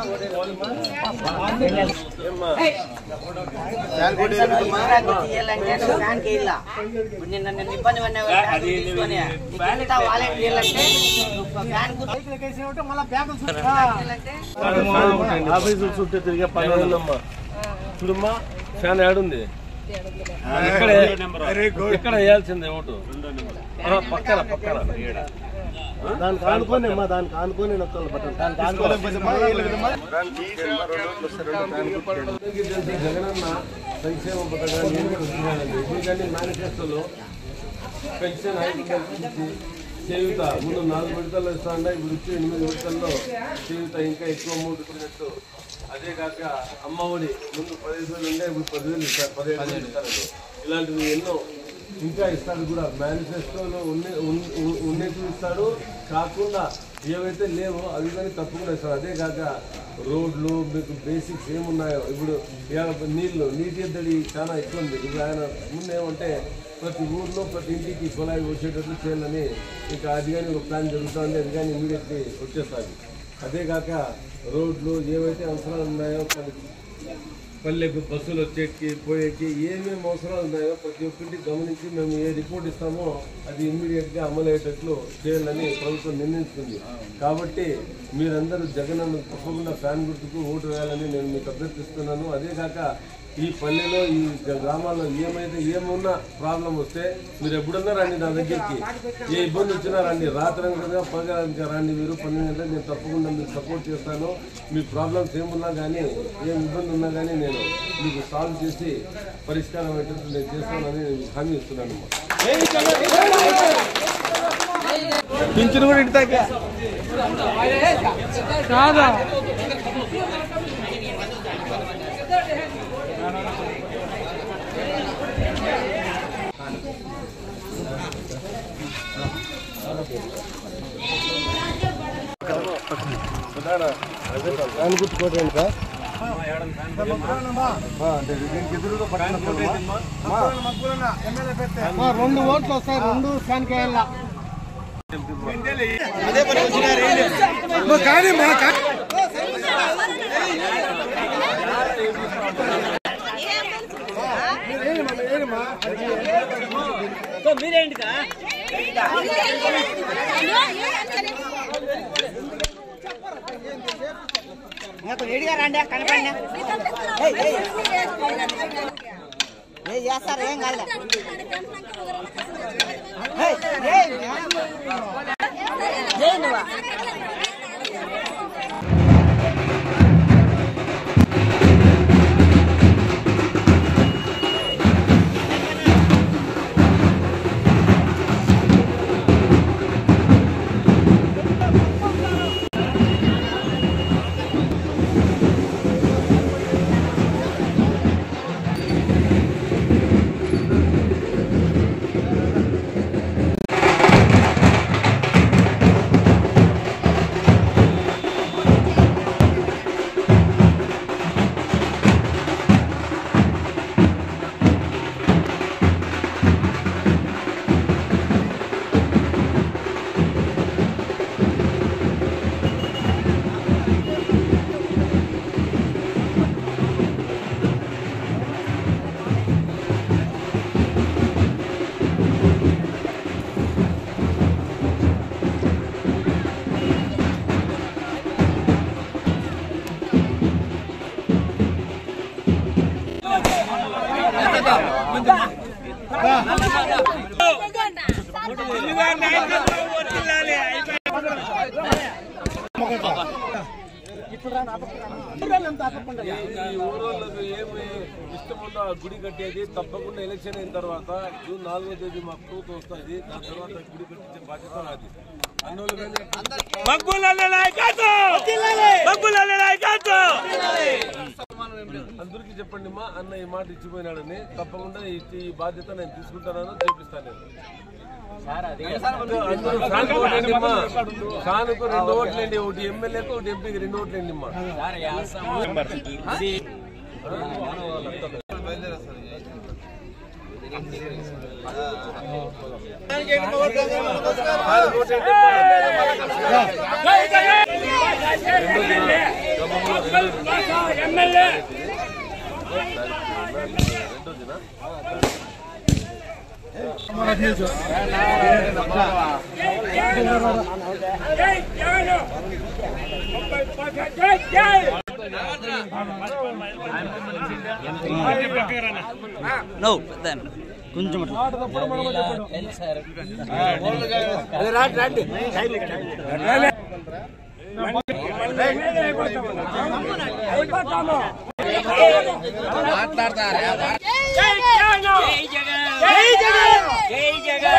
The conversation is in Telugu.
ఫ్యాన్కి ఇలా ఇప్పుడు నిన్న నిన్న ఇబ్బంది పడినా ఫ్యాన్ తీసుకొని ఇదంతా వాలెట్ చేయాలంటే ఫ్యాన్ ఆఫీసు చుట్టూ తిరిగే పని ఉందమ్మా చూడమ్మా ఫ్యాన్ ఏడుంది ఇక్కడ ఇక్కడ వేయాల్సిందే ఓటు ఆ, పక్కన పక్కన దానికి ఆనుకొని అమ్మా దానికి ఆనుకొని నొక్కలు పట్టండి దానికి ఆనుకొని జగనన్న సంక్షేమ పథకాన్ని ఎందుకు వస్తున్నాడండి ఎందుకంటే మేనిఫెస్టోలో పెన్షన్ ఐదు కల్పించి చేయుత ముందు నాలుగు విడతల్లో ఇస్తాండ ఇప్పుడు వచ్చి ఎనిమిది విడతల్లో చేయుత ఇంకా ఎక్కువ మూడుకున్నట్టు అదే కాక అమ్మ ఒడి ముందు పదిహేను వేలు ఉండే ఇప్పుడు పదివేలు ఇస్తారు పదిహేను వేలు ఇస్తారండి ఇలాంటివి ఎన్నో ఇంకా ఇస్తాడు కూడా మేనిఫెస్టోలో ఉన్నే ఉన్- ఉన్నట్టు ఇస్తాడు కాకుండా ఏవైతే లేవో అవి కానీ తప్పకుండా ఇస్తాడు అదే కాక రోడ్లు మీకు బేసిక్స్ ఏమున్నాయో ఇప్పుడు ఇవాళ నీళ్లు నీటి ఎద్దడి చాలా ఎక్కువ ఉంది ఇప్పుడు ఆయన ముందు ఏమంటే ప్రతి ఊర్లో ప్రతి ఇంటికి కుళాయి వచ్చేటట్లు చేయాలని ఇంకా అది కానీ ఒక ప్లాన్ జరుగుతుంది అది కానీ ఇమీడియట్లీ వచ్చేస్తుంది అదే కాక రోడ్లు ఏవైతే అవసరాలు ఉన్నాయో కొన్ని పల్లెకు బస్సులు వచ్చేకి పోయేకి ఏమేమి అవసరాలు ఉన్నాయో ప్రతి ఒక్కటి గమనించి మేము ఏ రిపోర్ట్ ఇస్తామో అది ఇమ్మీడియట్ గా అమలు అయ్యేటట్లు చేయాలని ప్రభుత్వం నిర్ణయించుకుంది కాబట్టి మీరందరూ జగన్ అన్న తప్పకుండా ఫ్యాన్ గుర్తుకు ఓటు వేయాలని నేను మీకు అభ్యర్థిస్తున్నాను అదే కాక ఈ పల్లెలో ఈ గ- గ్రామాల్లో ఏమైతే ఏమున్నా ప్రాబ్లం వస్తే మీరు ఎప్పుడన్నా రండి నా దగ్గరికి ఏ ఇబ్బంది వచ్చినా రండి రాత్రి అనగా పగలనగా రండి మీరు పన్నెండు గంటలకు నేను తప్పకుండా మీకు సపోర్ట్ చేస్తాను మీ ప్రాబ్లమ్స్ ఏమున్నా కానీ ఏం ఇబ్బంది ఉన్నా కానీ నేను మీకు సాల్వ్ చేసి పరిష్కారం అయ్యేటట్టు నేను చేస్తానని నేను హామీ ఇస్తున్నాను పింఛను కూడా ఇంటి దగ్గర కాదా ఫ్యాన్ గుర్తుకోవడం ఇంకా అంటే దీనికి ఎదురుగా పట్టిన రెండు ఓట్లు వస్తాయి రెండు ఫ్యాన్ కేయాల కానీ మా రెడీగా రండి కనపడి ఏ చేస్తారు ఏం కాదు ఈ ఊరోళ్ళకు ఏమి ఇష్టం ఉందో ఆ గుడి కట్టేది తప్పకుండా ఎలక్షన్ అయిన తర్వాత జూన్ నాలుగో తేదీ మాకు ప్రూఫ్ వస్తుంది దాని తర్వాత గుడి కట్టించే బాధ్యత నాది అన్నోళ్ళు కానీ అందరికీ చెప్పండి మా అన్న ఈ మాట ఇచ్చిపోయినాడని తప్పకుండా ఈ- ఈ బాధ్యత నేను తీసుకుంటానని చూపిస్తాను నేను అందరూ ఫ్యాన్కు ఓటేయండి అమ్మా. ఫ్యాన్కు రెండు ఓట్లేండి ఒకటి ఎమ్మెల్యేకు ఒకటి ఎంపీకి రెండు ఓట్లేండి అమ్మా ఫ్యాన్కు ఓటేయండి. ఖమ్మంలో రెండోది ఎమ్మెల్యే రెండోదినా జై జగన్ ముప్పై పర్సెంట్ జై జై అయిపోతాము జై జగన్ జై జగన్ జై జగన్